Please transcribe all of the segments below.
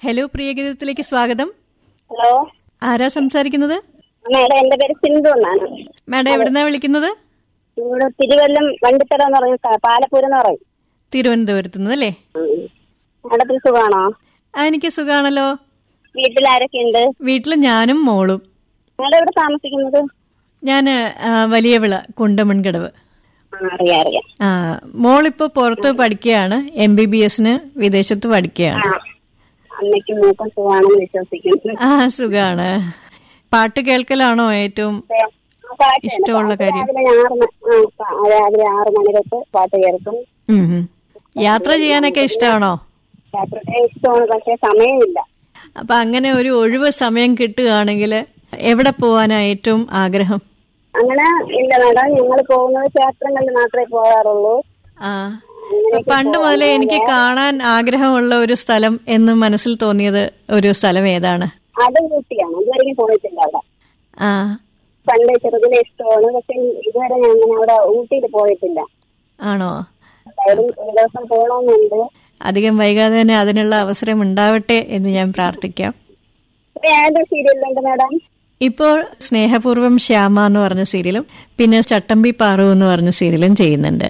Hello പ്രിയഗീതത്തിലേക്ക് സ്വാഗതം hello ആരാ സംസാരിക്കുന്നത് മേഡം എന്റെ പേര് സിന്ധു എന്നാണ് മാഡം എവിടുന്നാ വിളിക്കുന്നത് ഇവിടെ തിരുവല്ലം വണ്ടിത്തറ എന്ന് പറയും സ്ഥ- പാലപ്പൂര് എന്ന് പറയും തിരുവനന്തപുരത്ത് നിന്ന് അല്ലേ മേഡത്തിന് സുഖമാണോ ആ എനിക്ക് സുഖാണല്ലോ വീട്ടിൽ ആരൊക്കെ ഉണ്ട് വീട്ടിൽ ഞാനും മോളും മേഡം എവിടെ താമസിക്കുന്നത് ഞാൻ വലിയ വിള കുണ്ടമൺകടവ് ആ, അറിയാം അറിയാം ആ മോളിപ്പോ പുറത്ത് പഠിക്കുകയാണ് എം ബി ബി എസിന് വിദേശത്ത് പഠിക്കുകയാണ് ആ അമ്മയ്ക്കും മൂക്കും സുഖമാണെന്ന് വിശ്വസിക്കുന്നു ആ സുഖാണ് പാട്ട് കേൾക്കലാണോ ഏറ്റവും ആ, പാട്ട് തന്നെ. ഇഷ്ടമുള്ള പാട്ട് കാര്യം. രാവിലെ ആറ് മ- ആ, പ- രാവിലെ ആറ് മണി തൊട്ട് പാട്ട് കേൾക്കും ഉം, ഉം. യാത്ര ചെയ്യാനൊക്കെ ഇഷ്ടമാണോ യാത്രയ്ക്ക് ഇഷ്ടമാണ് പക്ഷെ സമയമില്ല അപ്പൊ അങ്ങനെ ഒരു ഒഴിവ് സമയം കിട്ടുകയാണെങ്കിൽ എവിടെ പോവാനാ ഏറ്റവും ആഗ്രഹം അങ്ങനെ ഇല്ല മേഡം ഞങ്ങൾ പോകുന്നത് ക്ഷേത്രങ്ങളിൽ മാത്രമേ പോകാറുള്ളൂ ആ അപ്പൊ പണ്ട് മുതലേ എനിക്ക് കാണാൻ ആഗ്രഹമുള്ള ഒരു സ്ഥലം എന്ന് മനസ്സിൽ തോന്നിയത് ഒരു സ്ഥലം ഏതാണ് അത് ഊട്ടിയാണ് ഇതുവരെയും പോയിട്ടില്ല അവിടെ ആ പണ്ട് ചെറുതിലെ ഇഷ്ടമാണ് പക്ഷെ ഇതുവരെ ഞാൻ അങ്ങനെ അവിടെ ഊട്ടിയിൽ പോയിട്ടില്ല ആണോ എന്തായാലും ഒരു ദിവസം പോകണമെന്നുണ്ട് അധികം വൈകാതെ തന്നെ അതിനുള്ള അവസരം ഉണ്ടാവട്ടെ എന്ന് ഞാൻ പ്രാർത്ഥിക്കാം ഇപ്പൊ ഏത് സീരിയലുണ്ട് മാഡം ഇപ്പോൾ സ്നേഹപൂർവം ശ്യാമ എന്ന് പറഞ്ഞ സീരിയലും പിന്നെ ചട്ടമ്പി പാറു എന്ന് പറഞ്ഞ സീരിയലും ചെയ്യുന്നുണ്ട്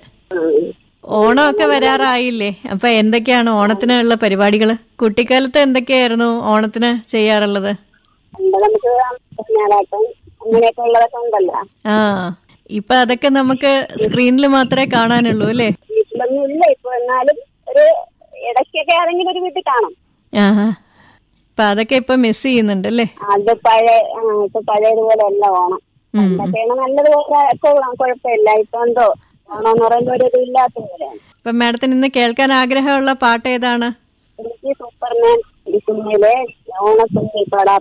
ഓണമൊക്കെ വരാറായില്ലേ അപ്പൊ എന്തൊക്കെയാണ് ഓണത്തിനുള്ള പരിപാടികൾ കുട്ടിക്കാലത്ത് എന്തൊക്കെയായിരുന്നു ഓണത്തിന് ചെയ്യാറുള്ളത് പണ്ട് നമുക്ക് ഞായറാട്ടം അങ്ങനെയൊക്കെ ഉള്ളതൊക്കെ ഉണ്ടല്ലോ ആ ഇപ്പൊ അതൊക്കെ നമുക്ക് സ്ക്രീനിൽ മാത്രമേ കാണാനുള്ളൂ അല്ലേ വീട്ടിലൊന്നും ഇല്ല ഇപ്പൊ എന്നാലും ഒരു ഇടയ്ക്കൊക്കെ ആരെങ്കിലും ഒരു വീട്ടിൽ കാണും ആ അപ്പൊ അതൊക്കെ ഇപ്പൊ മിസ് ചെയ്യുന്നുണ്ട് അല്ലേ അത് പഴയ ആ, ഇപ്പൊ പഴയതുപോലെ അല്ല ഓണം പണ്ടൊക്കെയാണ് നല്ലതുപോലെ ഒക്കെ കുഴപ്പമില്ല ഇപ്പൊ എന്തോ ഓണം എന്ന് പറയുമ്പോ ഒരു ഇതില്ലാത്ത പോലെയാണ് ഇപ്പൊ മാഡത്തിന് ഇന്ന് കേൾക്കാൻ ആഗ്രഹമുള്ള പാട്ട് ഏതാണ് എനിക്ക് സൂപ്പർമാൻ ഈ സിനിമയിലെ ഓണത്തുമ്പി പടാ